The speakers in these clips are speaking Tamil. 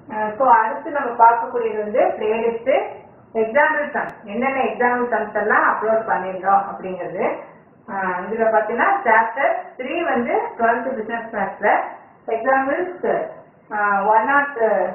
ஸோ அடுத்து நம்ம பார்க்கக்கூடியது வந்து பிளேலிஸ்ட் எக்ஸாம்பிள் சம் என்னென்ன எக்ஸாம்பிள் சம்ஸ் எல்லாம் அப்லோட் பண்ணியிருந்தோம் அப்படிங்கிறது அஹ் இதுல பார்த்தீங்கன்னா சாப்டர் த்ரீ வந்து டுவெல்த் பிசினஸ் மேத்ஸ்ல examples one nought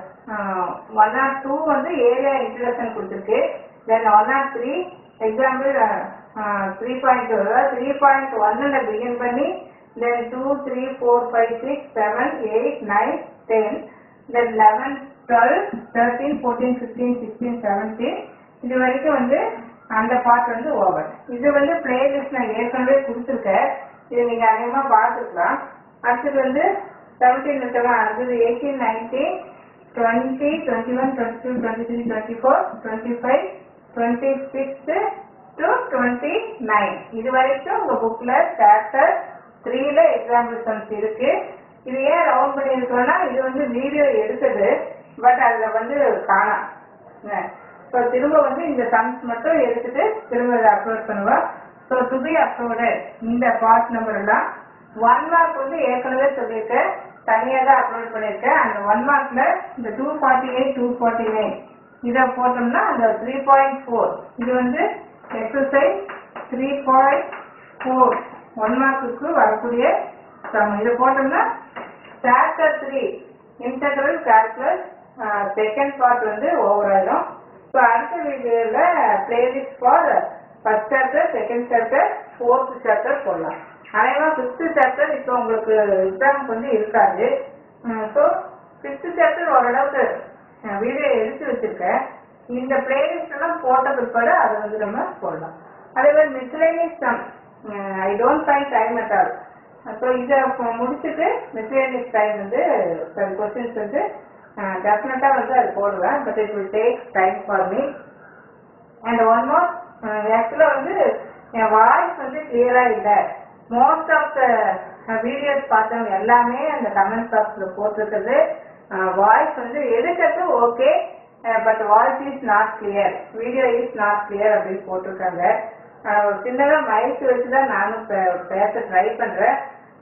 one nought two வந்து ஏரியா இன்ட்ரடக்ஷன் கொடுத்துருக்கு then one nought three example three point two three point ஒன்னில் பிகின் பண்ணி then two three four five six seven eight nine ten then eleven twelve thirteen fourteen fifteen sixteen seventeen இது வரைக்கும் வந்து அந்த பார்ட் வந்து ஓவர் இது வந்து பிளேலிஸ்ட் நான் ஏற்கனவே கொடுத்துருக்கேன் இது நீங்கள் அதிகமாக பார்த்துக்கலாம் அடுத்தது வந்து செவன்டீன் இருக்கலாம் அடுத்தது eighteen nineteen twenty twenty one twenty two twenty three twenty four twenty five twenty six to twenty nine இது வரைக்கும் உங்கள் புக்கில் சாப்டர் த்ரீல எக்ஸாம்பிள் சம்ஸ் இருக்கு இது ஏன் ரவுண்ட் பண்ணியிருக்கோம்னா இது வந்து வீடியோ எடுத்தது பட் அதில் வந்து காணாம் ஸோ திரும்ப வந்து இந்த சம்ஸ் மட்டும் எடுத்துட்டு திரும்ப இதை அப்லோட் பண்ணுவோம் ஸோ டு பி அப்லோடட் இந்த பார்ட் நம்பர் எல்லாம் ஒன் மார்க் வந்து ஏற்கனவே சொல்லியிருக்கேன் தனியாக தான் அப்லோட் பண்ணியிருக்கேன் அந்த ஒன் மார்க்ல இந்த two forty eight two forty nine இதை போட்டோம்னா அந்த த்ரீ பாயிண்ட் ஃபோர் இது வந்து exercise three point four one மார்க்குக்கு வரக்கூடிய சம் இதை போட்டோம்னா chapter three integral calculus second part வந்து ஓவர் ஆயிடும் ஸோ அடுத்த வீடியோவில் playlist for first chapter second chapter fourth chapter போடலாம் அதேமாதிரி ஃபிஃப்த்து சாப்டர் இப்போ உங்களுக்கு எக்ஸாமுக்கு வந்து இருக்காது ஸோ ஃபிஃப்த்து சாப்டர் ஓரளவுக்கு வீடியோ எடுத்து வச்சிருக்கேன் இந்த பிளேலிஸ்ட் எல்லாம் போட்ட பிற்பாடு அதை வந்து நம்ம போடலாம் அதே மாதிரி miscellaneous sum I don't find time at all so இதை முடிச்சுட்டு மிஸ்லேனியஸ் டைம் வந்து கொஸ்டின்ஸ் வந்து டெஃபினட்டாக வந்து அது போடுவேன் but it will take time for me and one more ஆக்சுவலாக வந்து என் வாய்ஸ் வந்து கிளியராக இல்லை மோஸ்ட் ஆஃப் த வீடியோஸ் பார்த்தவங்க எல்லாமே அந்த கமெண்ட் பாக்ஸில் போட்டிருக்கிறது வாய்ஸ் வந்து எடுக்கிறது okay but voice is not clear video is not clear அப்படின்னு போட்டிருக்காங்க சின்னதாக மைக் வச்சு தான் நானும் பே- பேச ட்ரை பண்ணுறேன்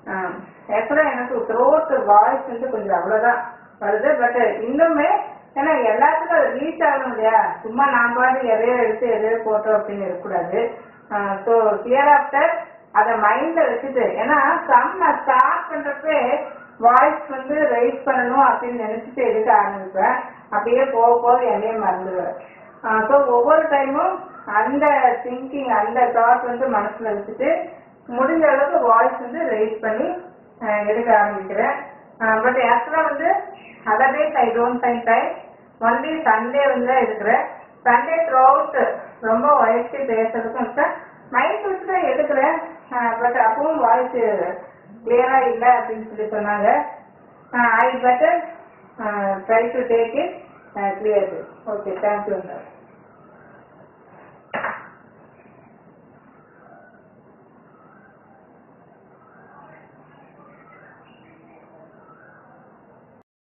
ஆக்சுவலாக எனக்கு த்ரோட் வாய்ஸ் வந்து கொஞ்சம் அவ்வளோதான் வருது பட் இன்னுமே ஏன்னா எல்லாத்துக்கும் அது ரீச் ஆகணும் இல்லையா சும்மா நான் பாட்டு எதையோ எடுத்து எதையோ போட்டோம் அப்படின்னு இருக்கக்கூடாது ஸோ ஹியர் ஆஃப்டர் அதை மைண்டில் வச்சுட்டு ஏன்னா சம் நான் ஸ்டார்ட் பண்ணுறப்பே வாய்ஸ் வந்து ரைஸ் பண்ணணும் அப்படின்னு நினச்சிட்டு எடுக்க ஆரம்பிப்பேன் அப்படியே போக போக என்னையே மறந்துடுவேன் ஸோ ஒவ்வொரு டைமும் அந்த திங்கிங் அந்த தாட் வந்து மனசில் வச்சுட்டு முடிஞ்ச அளவுக்கு வாய்ஸ் வந்து ரைஸ் பண்ணி அஹ், எடுக்க ஆரம்பிக்கிறேன் பட் ஆக்சுவலாக வந்து other days I don't find time only Sunday வந்து தான் இருக்கிறேன் சண்டே த்ரூ அவுட் ரொம்ப வயசு பேசுறதுக்கும் இருக்கேன் மைண்ட் வச்சு தான் எடுக்கிறேன் பட் அப்பவும் வாய்ஸ் கிளியராக இல்லை அப்படின்னு சொல்லி சொன்னாங்க I better try to take it clear okay thank you sir